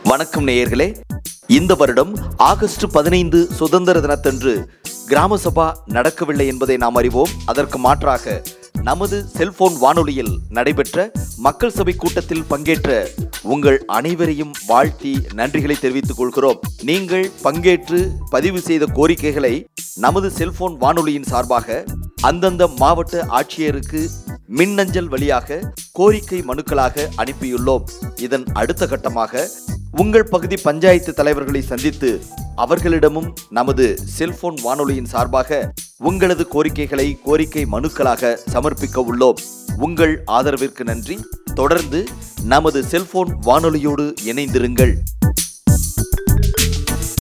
வணக்கம் நேயர்களே இந்த வருடம் ஆகஸ்ட் பதினைந்து சுதந்திர தினத்தன்று கிராம சபா நடக்கவில்லை என்பதை நாம் அறிவோம் அதற்கு மாற்றாக நமது செல்போன் வானொலியில் நடைபெற்ற மக்கள் சபை கூட்டத்தில் பங்கேற்ற உங்கள் அனைவரையும் வாழ்த்தி நன்றிகளை தெரிவித்துக் கொள்கிறோம் நீங்கள் பங்கேற்று பதிவு செய்த கோரிக்கைகளை நமது செல்போன் வானொலியின் சார்பாக அந்தந்த மாவட்ட ஆட்சியருக்கு மின்னஞ்சல் வழியாக கோரிக்கை மனுக்களாக அனுப்பியுள்ளோம் இதன் அடுத்த கட்டமாக உங்கள் பகுதி பஞ்சாயத்து தலைவர்களை சந்தித்து அவர்களிடமும் நமது செல்போன் வானொலியின் சார்பாக உங்களது கோரிக்கைகளை கோரிக்கை மனுக்களாக சமர்ப்பிக்க உள்ளோம் உங்கள் ஆதரவிற்கு நன்றி தொடர்ந்து நமது செல்போன் வானொலியோடு இணைந்திருங்கள்